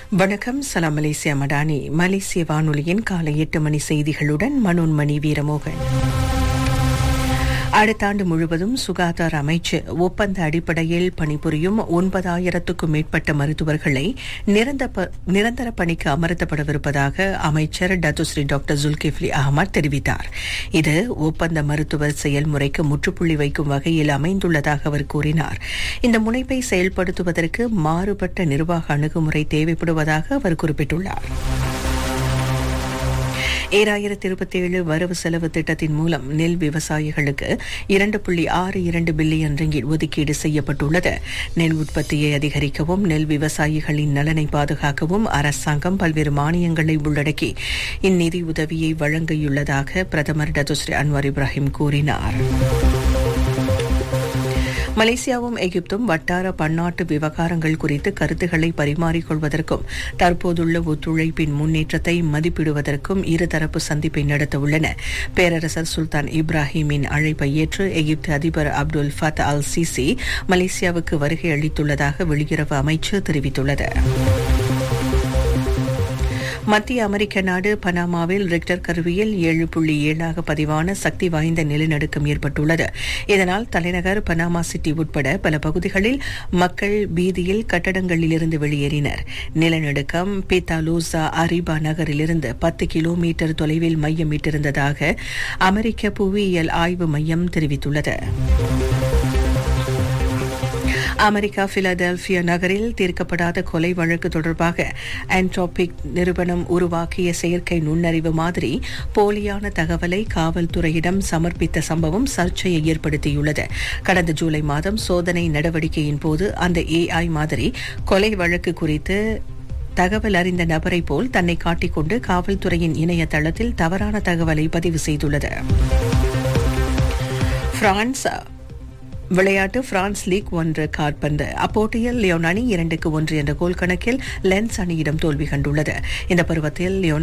வணக்கம் சலாம் மலேசியா மடானி மலேசிய வானொலியின் காலை எட்டு மணி செய்திகளுடன் மனோன்மணி வீரமோகன் அடுத்த ஆண்டு முழுவதும் சுகாதார அமைச்சு ஒப்பந்த அடிப்படையில் பணிபுரியும் ஒன்பதாயிரத்துக்கும் மேற்பட்ட மருத்துவர்களை நிரந்தர நிரந்தர பணிக்கு அமர்த்தப்படவிருப்பதாக அமைச்சர் டத்துஸ்ரீ டாக்டர் ஜுல்கிஃப்லி அகமது தெரிவித்தார் இது ஒப்பந்த மருத்துவர் செயல்முறைக்கு முற்றுப்புள்ளி வைக்கும் வகையில் அமைந்துள்ளதாக அவர் கூறினார் இந்த முனைப்பை செயல்படுத்துவதற்கு மாறுபட்ட நிர்வாக அணுகுமுறை தேவைப்படுவதாக அவர் குறிப்பிட்டுள்ளார் ஏழாயிரத்தி இருபத்தி ஏழு வரவு செலவு திட்டத்தின் மூலம் நெல் விவசாயிகளுக்கு இரண்டு புள்ளி ஆறு இரண்டு பில்லியன் ரிங்கிட் ஒதுக்கீடு செய்யப்பட்டுள்ளது நெல் உற்பத்தியை அதிகரிக்கவும் நெல் விவசாயிகளின் நலனை பாதுகாக்கவும் அரசாங்கம் பல்வேறு மானியங்களை உள்ளடக்கி இந்நிதி உதவியை வழங்கியுள்ளதாக பிரதமர் டதுஸ்ரீ அன்வார் இப்ராஹிம் கூறினார் மலேசியாவும் எகிப்தும் வட்டார பன்னாட்டு விவகாரங்கள் குறித்து கருத்துக்களை பரிமாறிக்கொள்வதற்கும் தற்போதுள்ள ஒத்துழைப்பின் முன்னேற்றத்தை மதிப்பிடுவதற்கும் இருதரப்பு சந்திப்பை நடத்த உள்ளன பேரரசர் சுல்தான் இப்ராஹிமின் அழைப்பை ஏற்று எகிப்து அதிபர் அப்துல் ஃபத் அல் சிசி மலேசியாவுக்கு வருகை அளித்துள்ளதாக வெளியுறவு அமைச்சு தெரிவித்துள்ளது மத்திய அமெரிக்க நாடு பனாமாவில் ரிக்டர் கருவியில் ஏழு புள்ளி ஏழாக பதிவான சக்தி வாய்ந்த நிலநடுக்கம் ஏற்பட்டுள்ளது இதனால் தலைநகர் பனாமா சிட்டி உட்பட பல பகுதிகளில் மக்கள் பீதியில் கட்டடங்களிலிருந்து வெளியேறினர் நிலநடுக்கம் பித்தாலூசா அரிபா நகரிலிருந்து பத்து கிலோமீட்டர் தொலைவில் மையமிட்டிருந்ததாக அமெரிக்க புவியியல் ஆய்வு மையம் தெரிவித்துள்ளது அமெரிக்கா பிலடெல்பியா நகரில் தீர்க்கப்படாத கொலை வழக்கு தொடர்பாக ஆன்ட்ரோபிக் நிறுவனம் உருவாக்கிய செயற்கை நுண்ணறிவு மாதிரி போலியான தகவலை காவல்துறையிடம் சமர்ப்பித்த சம்பவம் சர்ச்சையை ஏற்படுத்தியுள்ளது கடந்த ஜூலை மாதம் சோதனை நடவடிக்கையின் போது அந்த ஏஐ மாதிரி கொலை வழக்கு குறித்து தகவல் அறிந்த நபரை போல் தன்னை காட்டிக்கொண்டு காவல்துறையின் இணையதளத்தில் தவறான தகவலை பதிவு செய்துள்ளது பிரான்ஸ் விளையாட்டு பிரான்ஸ் லீக் ஒன்று கால்பந்து அப்போட்டியில் லியோன் அணி இரண்டுக்கு ஒன்று என்ற கோல் கணக்கில் லென்ஸ் அணியிடம் தோல்வி கண்டுள்ளது இந்த பருவத்தில் லியோன்